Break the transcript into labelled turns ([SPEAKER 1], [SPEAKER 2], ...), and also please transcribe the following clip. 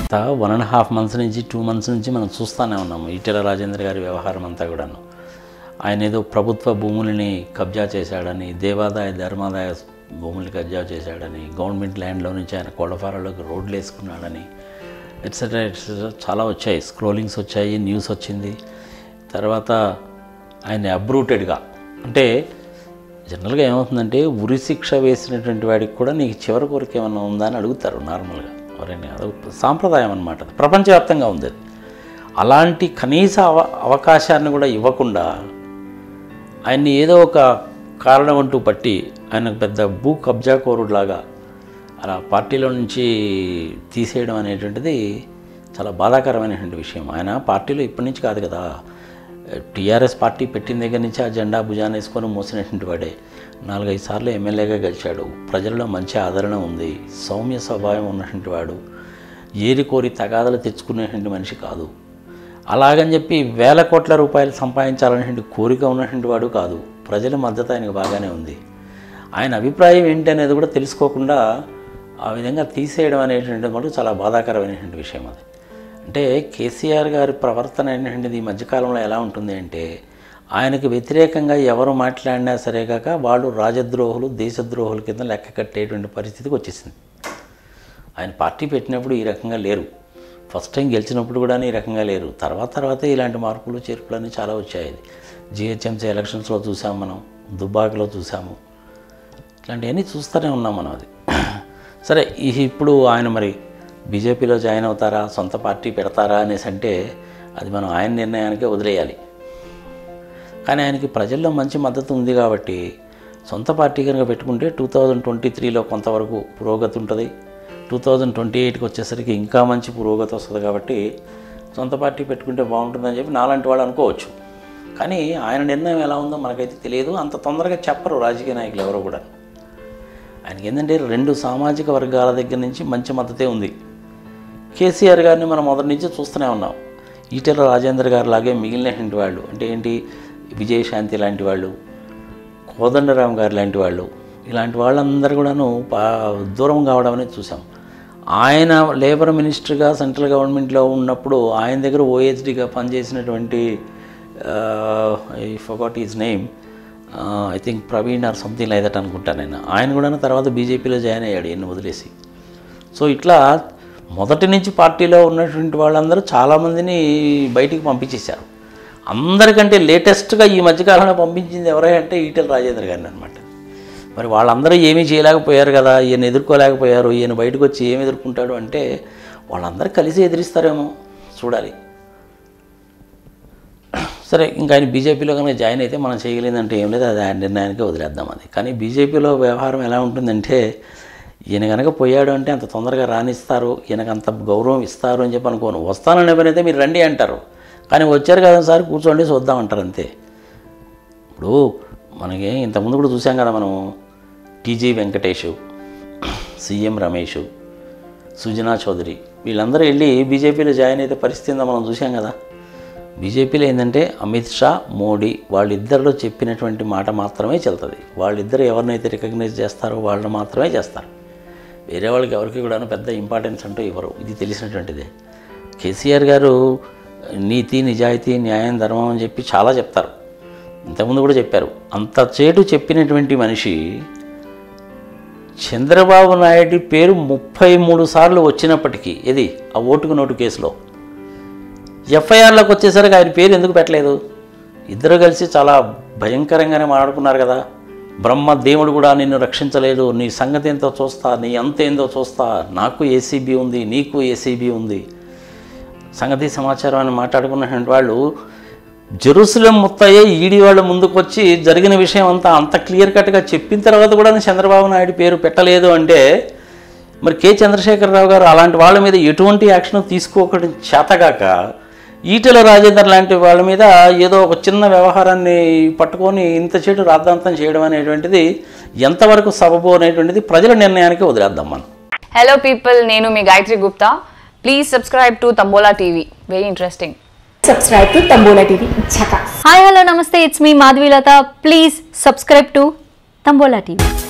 [SPEAKER 1] One and half months నుంచి two months నుంచి మనం చూస్తూనే ఉన్నాము ఈటెల రాజేంద్ర గారి వ్యవహారం అంతా కూడాను ఆయన ఏదో ప్రభుత్వ భూములని కబ్జా చేశాడని దేవాదాయ ధర్మాదాయ భూములు కబ్జా చేశాడని గవర్నమెంట్ ల్యాండ్లో నుంచి ఆయన కోడఫారాలోకి రోడ్లు వేసుకున్నాడని ఎట్సెట్రా ఎట్సెట్రా చాలా వచ్చాయి స్క్రోలింగ్స్ వచ్చాయి న్యూస్ వచ్చింది తర్వాత ఆయన అబ్రూటెడ్గా అంటే జనరల్గా ఏమవుతుందంటే ఉరి శిక్ష వేసినటువంటి వాడికి కూడా నీకు చివరి కోరిక ఏమన్నా ఉందా అని అడుగుతారు నార్మల్గా ఎవరైనా అదొక సాంప్రదాయం అనమాట అది. ప్రపంచవ్యాప్తంగా ఉంది అది అలాంటి కనీస అవ అవకాశాన్ని కూడా ఇవ్వకుండా ఆయన్ని ఏదో ఒక కారణం అంటూ పట్టి ఆయన పెద్ద భూ కబ్జాకోరులాగా అలా పార్టీలో నుంచి తీసేయడం అనేటువంటిది చాలా బాధాకరమైనటువంటి విషయం ఆయన పార్టీలో ఇప్పటి నుంచి కాదు కదా టీఆర్ఎస్ పార్టీ పెట్టిన దగ్గర నుంచి ఆ జెండా భుజాన్ని వేసుకొని మోసినటువంటి వాడే నాలుగైదు సార్లు ఎమ్మెల్యేగా గెలిచాడు ప్రజల్లో మంచి ఆదరణ ఉంది సౌమ్య స్వభావం ఉన్నటువంటి వాడు ఏరి కోరి తగాదలు తెచ్చుకునేటువంటి మనిషి కాదు అలాగని చెప్పి వేల కోట్ల రూపాయలు సంపాదించాలనేటువంటి కోరిక ఉన్నటువంటి వాడు కాదు ప్రజల మద్దతు ఆయనకు బాగానే ఉంది ఆయన అభిప్రాయం ఏంటి అనేది కూడా తెలుసుకోకుండా ఆ విధంగా తీసేయడం అనేటువంటి మటుకు చాలా బాధాకరమైనటువంటి విషయం అది అంటే కేసీఆర్ గారి ప్రవర్తన అనేటువంటిది ఈ మధ్యకాలంలో ఎలా ఉంటుంది అంటే ఆయనకు వ్యతిరేకంగా ఎవరు మాట్లాడినా సరే కాక వాళ్ళు రాజద్రోహులు దేశద్రోహుల కింద లెక్క కట్టేటువంటి పరిస్థితికి వచ్చేసింది ఆయన పార్టీ పెట్టినప్పుడు ఈ రకంగా లేరు ఫస్ట్ టైం గెలిచినప్పుడు కూడా ఈ రకంగా లేరు తర్వాత తర్వాత ఇలాంటి మార్పులు చేర్పులు అన్నీ చాలా వచ్చాయి జిహెచ్ఎంసీ ఎలక్షన్స్లో చూసాము మనం దుబ్బాకలో చూసాము ఇట్లాంటివన్నీ చూస్తూనే ఉన్నాం మనం అది సరే ఈ ఇప్పుడు ఆయన మరి బీజేపీలో జాయిన్ అవుతారా సొంత పార్టీ పెడతారా అనేసి అంటే అది మనం ఆయన నిర్ణయానికే వదిలేయాలి కానీ ఆయనకి ప్రజల్లో మంచి మద్దతు ఉంది కాబట్టి సొంత పార్టీ కనుక పెట్టుకుంటే టూ థౌజండ్ ట్వంటీ త్రీలో కొంతవరకు పురోగతి ఉంటుంది టూ థౌజండ్ ట్వంటీ ఎయిట్కి వచ్చేసరికి ఇంకా మంచి పురోగతి వస్తుంది కాబట్టి సొంత పార్టీ పెట్టుకుంటే బాగుంటుందని చెప్పి నాలాంటి వాళ్ళు అనుకోవచ్చు కానీ ఆయన నిర్ణయం ఎలా ఉందో మనకైతే తెలియదు అంత తొందరగా చెప్పరు రాజకీయ నాయకులు ఎవరో కూడా ఆయనకి ఏంటంటే రెండు సామాజిక వర్గాల దగ్గర నుంచి మంచి మద్దతే ఉంది కేసీఆర్ గారిని మనం మొదటి నుంచి చూస్తూనే ఉన్నాం ఈటెల రాజేంద్ర గారు లాగే మిగిలినటువంటి వాళ్ళు అంటే ఏంటి విజయశాంతి లాంటి వాళ్ళు కోదండరామ్ గారు లాంటి వాళ్ళు ఇలాంటి వాళ్ళందరూ కూడాను పా దూరం కావడం అనేది చూసాం ఆయన లేబర్ మినిస్టర్గా సెంట్రల్ గవర్నమెంట్లో ఉన్నప్పుడు ఆయన దగ్గర ఓహెచ్డిగా పనిచేసినటువంటి I Phogat is name I think Praveen or something like that అనుకుంటాను నేను ఆయన కూడా తర్వాత బీజేపీలో జాయిన్ అయ్యాడు ఎన్ని వదిలేసి సో ఇట్లా మొదటి నుంచి పార్టీలో ఉన్నటువంటి వాళ్ళందరూ చాలామందిని బయటికి పంపించేశారు అందరికంటే లేటెస్ట్గా ఈ మధ్యకాలంలో పంపించింది ఎవరంటే ఈటెల రాజేంద్ర గారిని అనమాట మరి వాళ్ళందరూ ఏమీ చేయలేకపోయారు కదా ఈయన ఎదుర్కోలేకపోయారు ఈయన బయటకు వచ్చి ఏమి ఎదుర్కొంటాడు అంటే వాళ్ళందరూ కలిసి ఎదిరిస్తారేమో చూడాలి సరే ఇంకా ఆయన బీజేపీలో కనుక జాయిన్ అయితే మనం చేయగలిగిందంటే ఏం లేదు అది ఆయన నిర్ణయానికి వదిలేద్దాం అది కానీ బీజేపీలో వ్యవహారం ఎలా ఉంటుందంటే ఈయన కనుక పోయాడు అంటే అంత తొందరగా రాణిస్తారు ఈయనకు అంత గౌరవం ఇస్తారు అని చెప్పి అనుకోను వస్తానని పనైతే మీరు రండి అంటారు కానీ వచ్చారు కదా సార్ కూర్చోండి చూద్దాం అంటారు అంతే ఇప్పుడు మనకి ఇంతకుముందు కూడా చూసాం కదా మనం టీజీ వెంకటేష్ సీఎం రమేష్ సుజనా చౌదరి వీళ్ళందరూ వెళ్ళి బీజేపీలో జాయిన్ అయితే పరిస్థితి ఉందో మనం చూసాం కదా బీజేపీలో ఏంటంటే అమిత్ షా మోడీ వాళ్ళిద్దరిలో చెప్పినటువంటి మాట మాత్రమే చెల్తుంది వాళ్ళిద్దరు ఎవరినైతే రికగ్నైజ్ చేస్తారో వాళ్ళని మాత్రమే చేస్తారు వేరే వాళ్ళకి ఎవరికి కూడా పెద్ద ఇంపార్టెన్స్ అంటూ ఇవ్వరు ఇది తెలిసినటువంటిదే కేసీఆర్ గారు నీతి నిజాయితీ న్యాయం ధర్మం అని చెప్పి చాలా చెప్తారు ఇంతకుముందు కూడా చెప్పారు అంత చేటు చెప్పినటువంటి మనిషి చంద్రబాబు నాయుడు పేరు ముప్పై మూడు సార్లు వచ్చినప్పటికీ ఇది ఆ ఓటుకు నోటు కేసులో ఎఫ్ఐఆర్లోకి వచ్చేసరికి ఆయన పేరు ఎందుకు పెట్టలేదు ఇద్దరు కలిసి చాలా భయంకరంగానే మాట్లాడుకున్నారు కదా బ్రహ్మ దేవుడు కూడా నిన్ను రక్షించలేదు నీ సంగతి ఏంతో చూస్తా నీ అంత ఏందో చూస్తా నాకు ఏసీబీ ఉంది నీకు ఏసీబీ ఉంది సంగతి సమాచారం అని మాట్లాడుకున్నటువంటి వాళ్ళు జెరూసలేం ముత్తయ్య ఈడీ వాళ్ళ ముందుకు వచ్చి జరిగిన విషయం అంతా అంత క్లియర్ కట్గా చెప్పిన తర్వాత కూడా చంద్రబాబు నాయుడు పేరు పెట్టలేదు అంటే మరి కె చంద్రశేఖరరావు గారు అలాంటి వాళ్ళ మీద ఎటువంటి యాక్షన్ తీసుకోకడం చేతగాక ఈటెల రాజేందర్ లాంటి వాళ్ళ మీద ఏదో ఒక చిన్న వ్యవహారాన్ని పట్టుకొని ఇంత చెడు రాద్ధాంతం చేయడం అనేటువంటిది ఎంతవరకు సబబు అనేటువంటిది ప్రజల నిర్ణయానికి వదిలేద్దాం మనం
[SPEAKER 2] హలో పీపుల్ నేను మీ Gayatri Gupta please subscribe to Tambola TV very interesting
[SPEAKER 3] subscribe to Tambola TV. Chaka.
[SPEAKER 4] Hi hello నమస్తే ఇట్స్ మీ Madhavilatha please subscribe to Tambola TV